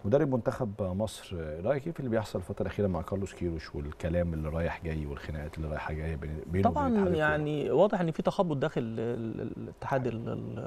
مدرب منتخب مصر رايك ايه في اللي بيحصل الفتره الاخيره مع كارلوس كيروش والكلام اللي رايح جاي والخناقات اللي رايحه جايه بين- بينه وبين طبعا اتحاد الكورة؟ يعني واضح ان في تخبط داخل ال- ال- الاتحاد ال-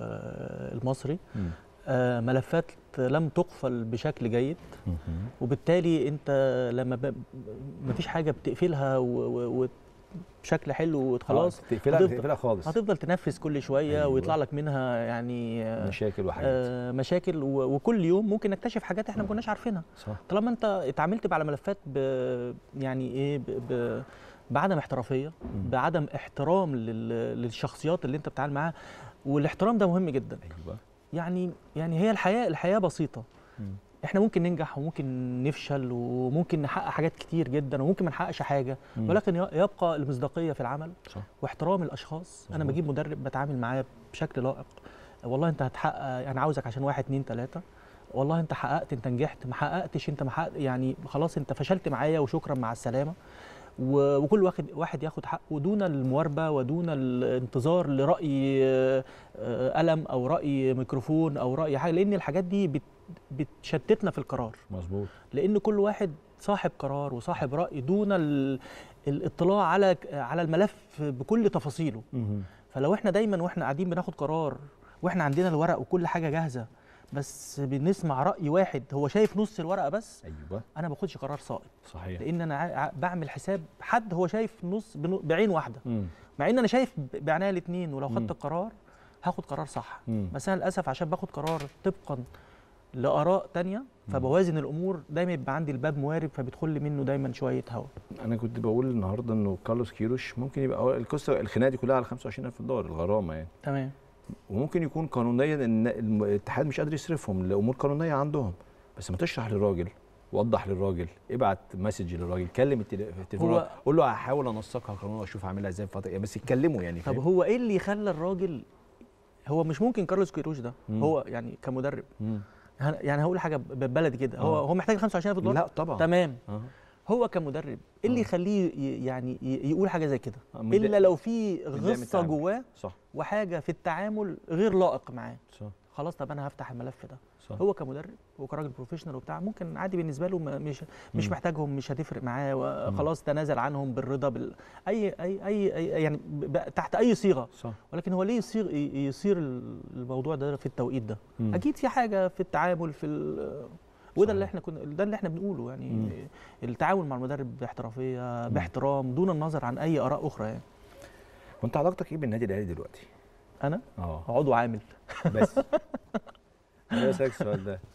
ال- المصري مم. آه، ملفات لم تقفل بشكل جيد مهم. وبالتالي انت لما ب... مفيش حاجه بتقفلها و... و... وبشكل حلو وخلاص آه، تقفلها هتفضل- تقفلها خالص هتفضل تنفذ كل شويه أيوة. ويطلع لك منها يعني آه، مشاكل وحاجات آه، مشاكل و... وكل يوم ممكن نكتشف حاجات احنا ما كناش عارفينها صح طالما انت اتعاملت على ملفات ب... يعني ايه ب... ب... بعدم احترافيه مم. بعدم احترام لل... للشخصيات اللي انت بتتعامل معاها والاحترام ده مهم جدا ايوه يعني يعني هي الحياه الحياه بسيطه مم. احنا ممكن ننجح وممكن نفشل وممكن نحقق حاجات كتير جدا وممكن ما نحققش حاجه مم. ولكن ي- يبقى المصداقيه في العمل صح واحترام الاشخاص انا مظبوط. بجيب مدرب بتعامل معاه بشكل لائق والله انت هتحقق انا عاوزك عشان واحد اتنين تلاته والله انت حققت انت نجحت ما حققتش انت ما حقق يعني خلاص انت فشلت معايا وشكرا مع السلامه و- وكل واحد واحد ياخد حقه دون المواربه ودون الانتظار لراي آه، آه، قلم او راي ميكروفون او راي حاجه لان الحاجات دي بت- بتشتتنا في القرار مظبوط لان كل واحد صاحب قرار وصاحب راي دون ال- الاطلاع على على الملف بكل تفاصيله مهم. فلو احنا دايما واحنا قاعدين بناخد قرار واحنا عندنا الورق وكل حاجه جاهزه بس بنسمع راي واحد هو شايف نص الورقه بس ايوه انا ما باخدش قرار صائب صحيح لان انا ع- ع- بعمل حساب حد هو شايف نص بنو- بعين واحده مم. مع ان انا شايف ب- بعنايه الاثنين ولو مم. خدت القرار هاخد قرار صح مم. بس انا للاسف عشان باخد قرار طبقا لاراء تانية فبوازن الامور دايما يبقى عندي الباب موارب فبيدخل لي منه دايما شويه هواء انا كنت بقول النهارده انه كارلوس كيروش ممكن يبقى هو القصه الخناقه دي كلها على 25000 دولار الغرامه يعني تمام وممكن يكون قانونيا ان الم- الاتحاد مش قادر يصرفهم لامور قانونيه عندهم بس ما تشرح للراجل وضح للراجل ابعت مسج للراجل كلم التلي- في التليفون هو- قول له هحاول انسقها قانون واشوف هعملها ازاي في فتره يعني بس يتكلموا يعني طب فاهم؟ هو ايه اللي خلى الراجل هو مش ممكن كارلوس كيروش ده مم. هو يعني كمدرب مم. هن- يعني هقول حاجه ببلدي كده هو آه. هو محتاج 25000 دولار لا طبعا تمام آه. هو كمدرب ايه اللي آه. يخليه ي- يعني ي- يقول حاجه زي كده آه، متضايق- الا لو في متضايق من غصه التعامل. جواه صح وحاجه في التعامل غير لائق معاه صح خلاص طب انا هفتح الملف ده صح هو كمدرب وكراجل بروفيشنال وبتاع ممكن عادي بالنسبه له ما- مش مش مم. محتاجهم مش هتفرق معاه وخلاص تنازل عنهم بالرضا بال اي اي اي, أي يعني ب- ب- تحت اي صيغه صح ولكن هو ليه يصير ي- يصير الموضوع ده في التوقيت ده مم. اكيد في حاجه في التعامل في ال- وده اللي صحيح. احنا كنا ده اللي احنا بنقوله يعني مم. التعامل مع المدرب باحترافيه باحترام دون النظر عن اي اراء اخرى يعني وانت علاقتك ايه بالنادي الاهلي دلوقتي؟ انا اه عضو عامل بس انا بسالك السؤال ده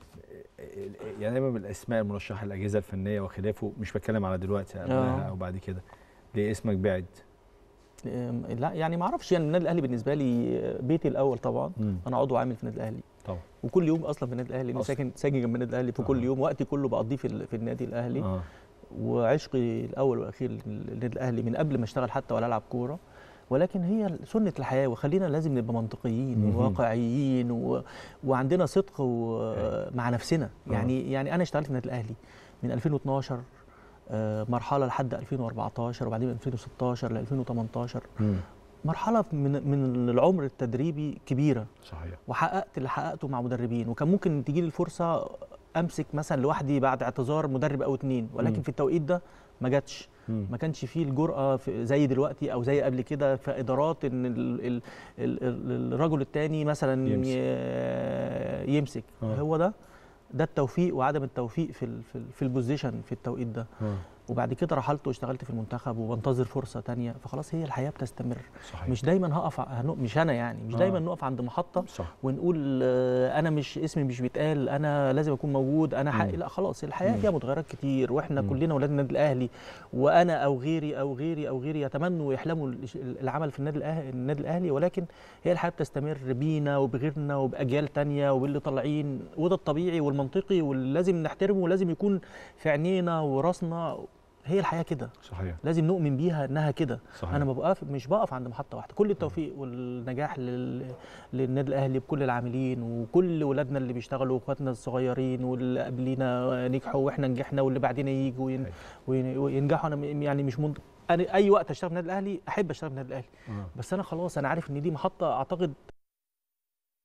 يعني دايما من الاسماء المرشحه الاجهزه الفنيه وخلافه مش بتكلم على دلوقتي قبلها آه. او بعد كده ليه اسمك بعد؟ أم، لا يعني ما اعرفش يعني النادي الاهلي بالنسبه لي بيتي الاول طبعا مم. انا عضو عامل في النادي الاهلي طبعا وكل يوم اصلا في النادي الاهلي انا أصلاً. ساكن ساكن جنب النادي الاهلي فكل آه. يوم وقتي كله بقضيه في ال- في النادي الاهلي اه وعشقي الاول والاخير للنادي الاهلي من قبل ما اشتغل حتى ولا العب كوره ولكن هي سنه الحياه وخلينا لازم نبقى منطقيين مهم. وواقعيين و... وعندنا صدق و... أيوة. مع نفسنا آه. يعني يعني انا اشتغلت في النادي الاهلي من 2012 آه، مرحله لحد 2014 وبعدين من 2016 ل 2018 مم. مرحله من من العمر التدريبي كبيره صحيح وحققت اللي حققته مع مدربين وكان ممكن تجي لي الفرصه امسك مثلا لوحدي بعد اعتذار مدرب او اتنين ولكن مم. في التوقيت ده ما جاتش مم. ما كانش فيه الجرأة في زي دلوقتي أو زي قبل كده في إدارات إن ال ال ال ال الرجل التاني مثلا يمسك. يمسك, يمسك. آه. هو ده ده التوفيق وعدم التوفيق في ال في, ال في البوزيشن في التوقيت ده آه. وبعد كده رحلت واشتغلت في المنتخب وبنتظر فرصة تانية فخلاص هي الحياة بتستمر صحيح مش دايما هقف ع- هنق- مش أنا يعني مش آه. دايما نقف عند محطة صح ونقول آه، انا مش اسمي مش بيتقال انا لازم اكون موجود انا حقي مم. لا خلاص الحياه مم. فيها متغيرات كتير واحنا مم. كلنا ولاد النادي الاهلي وانا او غيري او غيري او غيري يتمنوا ويحلموا الش- العمل في النادي الاهلي النادي الاهلي ولكن هي الحياه بتستمر بينا وبغيرنا وباجيال تانية وباللي طالعين وده الطبيعي والمنطقي واللي لازم نحترمه ولازم يكون في عينينا وراسنا هي الحياه كده صحيح لازم نؤمن بيها انها كده صحيح انا ما بقف مش بقف عند محطه واحده كل التوفيق والنجاح لل... للنادي الاهلي بكل العاملين وكل ولادنا اللي بيشتغلوا واخواتنا الصغيرين واللي قبلينا نجحوا واحنا نجحنا واللي بعدين يجوا وين... أيوة. وين... وينجحوا انا م- يعني مش منط... انا اي وقت اشتغل في النادي الاهلي احب اشتغل في النادي الاهلي آه. بس انا خلاص انا عارف ان دي محطه اعتقد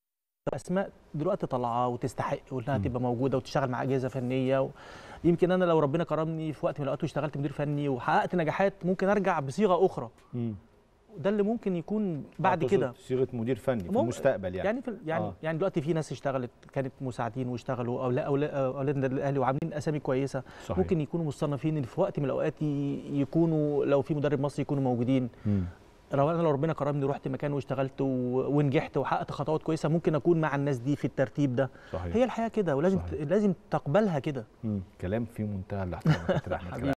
اسماء دلوقتي طالعه وتستحق وانها مم. تبقى موجوده وتشتغل مع اجهزه فنيه و... يمكن انا لو ربنا كرمني في وقت من الاوقات واشتغلت مدير فني وحققت نجاحات ممكن ارجع بصيغه اخرى ده اللي ممكن يكون بعد أقصد كده صيغه مدير فني في مم- المستقبل يعني, يعني في يعني آه. آه. يعني دلوقتي في ناس اشتغلت كانت مساعدين واشتغلوا اولاد اولاد اولاد النادي الاهلي وعاملين اسامي كويسه صحيح. ممكن يكونوا مصنفين ان في وقت من الاوقات ي- يكونوا لو في مدرب مصري يكونوا موجودين مم. لو انا لو ربنا كرمني رحت مكان واشتغلت و... ونجحت وحققت خطوات كويسه ممكن اكون مع الناس دي في الترتيب ده صحيح هي الحياه كده ولازم صحيح. لازم تقبلها كده مم. كلام في منتهى الاحترام يا كابتن احمد حبيبي. كلام